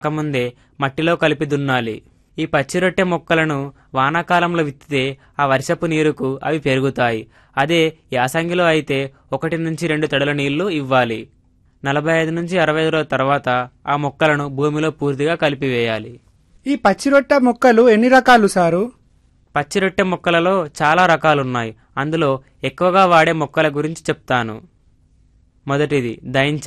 ముందే మట్టిలో కలిపి దున్నాలి ఈ పచ్చిరొట్టె మొక్కలను వానాకాలంలో విత్తితే ఆ వర్షపు నీరుకు అవి పెరుగుతాయి అదే యాసంగిలో అయితే ఒకటి నుంచి రెండు తడుల నీళ్లు ఇవ్వాలి నలభై ఐదు నుంచి అరవై రోజుల తర్వాత ఆ మొక్కలను భూమిలో పూర్తిగా కలిపివేయాలి ఈ పచ్చిరొట్ట మొక్కలు ఎన్ని రకాలు సారు పచ్చిరొట్టె మొక్కలలో చాలా రకాలున్నాయి అందులో ఎక్కువగా వాడే మొక్కల గురించి చెప్తాను మొదటిది దైంచ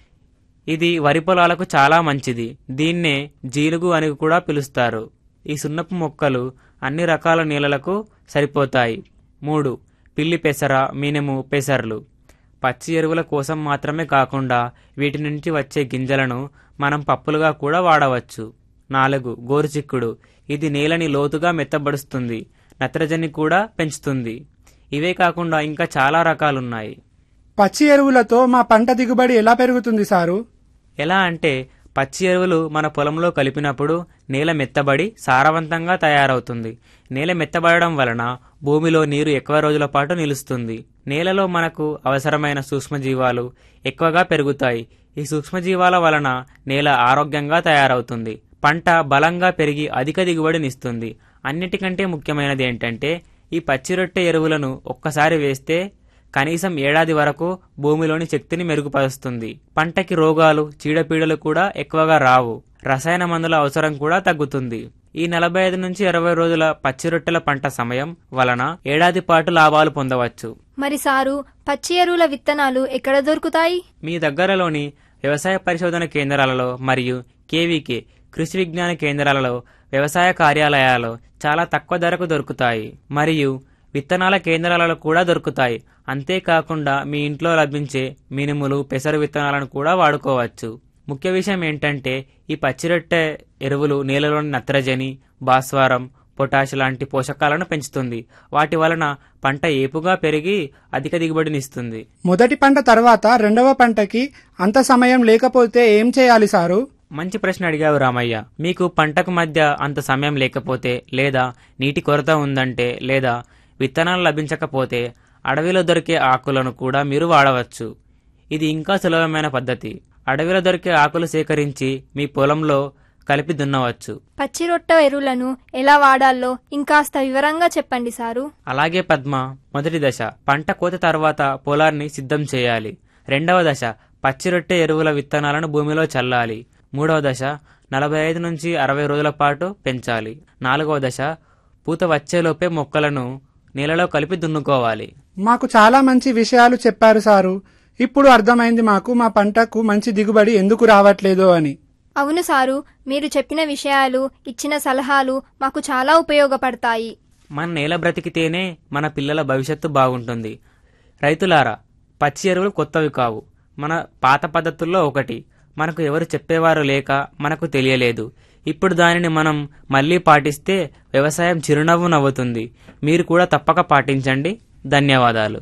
ఇది వరి పొలాలకు చాలా మంచిది దీన్నే జీలుగు అని కూడా పిలుస్తారు ఈ సున్నపు మొక్కలు అన్ని రకాల నేలలకు సరిపోతాయి మూడు పిల్లి పెసర మినుము పెసర్లు పచ్చి ఎరువుల కోసం మాత్రమే కాకుండా వీటి నుంచి వచ్చే గింజలను మనం పప్పులుగా కూడా వాడవచ్చు నాలుగు గోరుచిక్కుడు ఇది నేలని లోతుగా మెత్తబడుస్తుంది నత్రజని కూడా పెంచుతుంది ఇవే కాకుండా ఇంకా చాలా రకాలున్నాయి పచ్చి ఎరువులతో మా పంట దిగుబడి ఎలా పెరుగుతుంది సారు ఎలా అంటే పచ్చి ఎరువులు మన పొలంలో కలిపినప్పుడు నేల మెత్తబడి సారవంతంగా తయారవుతుంది నేల మెత్తబడడం వలన భూమిలో నీరు ఎక్కువ రోజుల పాటు నిలుస్తుంది నేలలో మనకు అవసరమైన సూక్ష్మజీవాలు ఎక్కువగా పెరుగుతాయి ఈ సూక్ష్మజీవాల వలన నేల ఆరోగ్యంగా తయారవుతుంది పంట బలంగా పెరిగి అధిక దిగుబడినిస్తుంది అన్నిటికంటే ముఖ్యమైనది ఏంటంటే ఈ పచ్చిరొట్టె ఎరువులను ఒక్కసారి వేస్తే కనీసం ఏడాది వరకు భూమిలోని శక్తిని మెరుగుపరుస్తుంది పంటకి రోగాలు చీడపీడలు కూడా ఎక్కువగా రావు రసాయన మందుల అవసరం కూడా తగ్గుతుంది ఈ నలభై ఐదు నుంచి ఇరవై రోజుల పచ్చి రొట్టెల పంట సమయం వలన ఏడాది పాటు లాభాలు పొందవచ్చు మరి సారు పచ్చి ఎరువుల విత్తనాలు ఎక్కడ దొరుకుతాయి మీ దగ్గరలోని వ్యవసాయ పరిశోధన కేంద్రాలలో మరియు కేవీకే కృషి విజ్ఞాన కేంద్రాలలో వ్యవసాయ కార్యాలయాలలో చాలా తక్కువ ధరకు దొరుకుతాయి మరియు విత్తనాల కేంద్రాలలో కూడా దొరుకుతాయి అంతేకాకుండా మీ ఇంట్లో లభించే మినుములు పెసరు విత్తనాలను కూడా వాడుకోవచ్చు ముఖ్య విషయం ఏంటంటే ఈ పచ్చిరొట్టె ఎరువులు నేలలోని నత్రజని భాస్వరం పొటాష్ లాంటి పోషకాలను పెంచుతుంది వాటి వలన పంట ఏపుగా పెరిగి అధిక దిగుబడినిస్తుంది మొదటి పంట తర్వాత రెండవ పంటకి అంత సమయం లేకపోతే ఏం చేయాలి సారు మంచి ప్రశ్న అడిగావు రామయ్య మీకు పంటకు మధ్య అంత సమయం లేకపోతే లేదా నీటి కొరత ఉందంటే లేదా విత్తనాలు లభించకపోతే అడవిలో దొరికే ఆకులను కూడా మీరు వాడవచ్చు ఇది ఇంకా సులభమైన పద్ధతి అడవిలో దొరికే ఆకులు సేకరించి మీ పొలంలో కలిపి దున్నవచ్చు పచ్చి రొట్టె ఎరువులను ఎలా వాడాలో ఇంకాస్త వివరంగా చెప్పండి సారు అలాగే పద్మ మొదటి దశ పంట కోత తర్వాత పొలాన్ని సిద్ధం చేయాలి రెండవ దశ పచ్చి రొట్టె ఎరువుల విత్తనాలను భూమిలో చల్లాలి మూడవ దశ నలభై ఐదు నుంచి అరవై రోజుల పాటు పెంచాలి నాలుగవ దశ పూత వచ్చేలోపే మొక్కలను నీళ్ళలో కలిపి దున్నుకోవాలి మాకు చాలా మంచి విషయాలు చెప్పారు సారు ఇప్పుడు అర్థమైంది మాకు మా పంటకు మంచి దిగుబడి ఎందుకు రావట్లేదో అని అవును సారు మీరు చెప్పిన విషయాలు ఇచ్చిన సలహాలు మాకు చాలా ఉపయోగపడతాయి మన నేల బ్రతికితేనే మన పిల్లల భవిష్యత్తు బాగుంటుంది రైతులారా పచ్చి ఎరువులు కొత్తవి కావు మన పాత పద్ధతుల్లో ఒకటి మనకు ఎవరు చెప్పేవారు లేక మనకు తెలియలేదు ఇప్పుడు దానిని మనం మళ్ళీ పాటిస్తే వ్యవసాయం చిరునవ్వు నవ్వుతుంది మీరు కూడా తప్పక పాటించండి ధన్యవాదాలు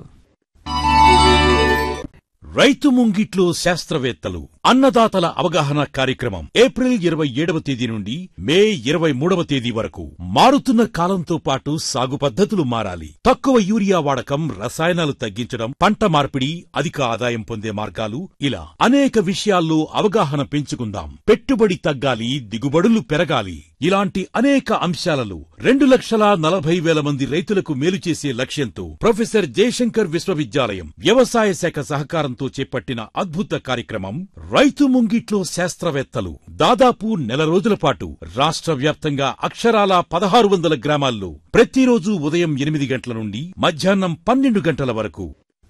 రైతు ముంగిట్లో శాస్త్రవేత్తలు అన్నదాతల అవగాహన కార్యక్రమం ఏప్రిల్ ఇరవై ఏడవ తేదీ నుండి మే ఇరవై మూడవ తేదీ వరకు మారుతున్న కాలంతో పాటు సాగు పద్ధతులు మారాలి తక్కువ యూరియా వాడకం రసాయనాలు తగ్గించడం పంట మార్పిడి అధిక ఆదాయం పొందే మార్గాలు ఇలా అనేక విషయాల్లో అవగాహన పెంచుకుందాం పెట్టుబడి తగ్గాలి దిగుబడులు పెరగాలి ఇలాంటి అనేక అంశాలలో రెండు లక్షల నలభై వేల మంది రైతులకు మేలు చేసే లక్ష్యంతో ప్రొఫెసర్ జయశంకర్ విశ్వవిద్యాలయం వ్యవసాయ శాఖ సహకారంతో చేపట్టిన అద్భుత కార్యక్రమం రైతు ముంగిట్లో శాస్త్రవేత్తలు దాదాపు నెల రోజుల పాటు రాష్ట్ర వ్యాప్తంగా అక్షరాల పదహారు వందల గ్రామాల్లో ప్రతిరోజు ఉదయం ఎనిమిది గంటల నుండి మధ్యాహ్నం పన్నెండు గంటల వరకు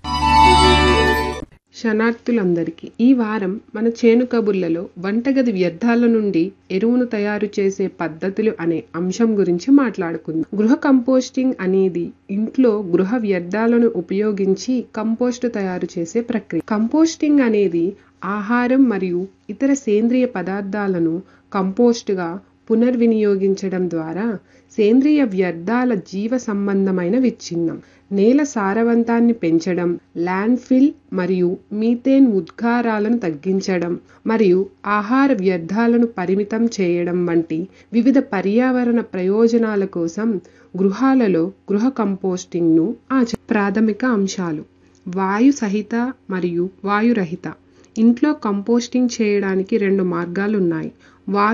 శనార్థులందరికీ ఈ వారం మన చేను కబుర్లలో వంటగది వ్యర్థాల నుండి ఎరువును తయారు చేసే పద్ధతులు అనే అంశం గురించి మాట్లాడుకుందాం గృహ కంపోస్టింగ్ అనేది ఇంట్లో గృహ వ్యర్థాలను ఉపయోగించి కంపోస్టు తయారు చేసే ప్రక్రియ కంపోస్టింగ్ అనేది ఆహారం మరియు ఇతర సేంద్రియ పదార్థాలను కంపోస్టుగా పునర్వినియోగించడం ద్వారా సేంద్రియ వ్యర్థాల జీవ సంబంధమైన విచ్ఛిన్నం నేల సారవంతాన్ని పెంచడం ల్యాండ్ఫిల్ మరియు మీథేన్ ఉద్గారాలను తగ్గించడం మరియు ఆహార వ్యర్థాలను పరిమితం చేయడం వంటి వివిధ పర్యావరణ ప్రయోజనాల కోసం గృహాలలో గృహ కంపోస్టింగ్ను ఆచ ప్రాథమిక అంశాలు వాయు సహిత మరియు వాయురహిత ఇంట్లో కంపోస్టింగ్ చేయడానికి రెండు మార్గాలు ఉన్నాయి వాయు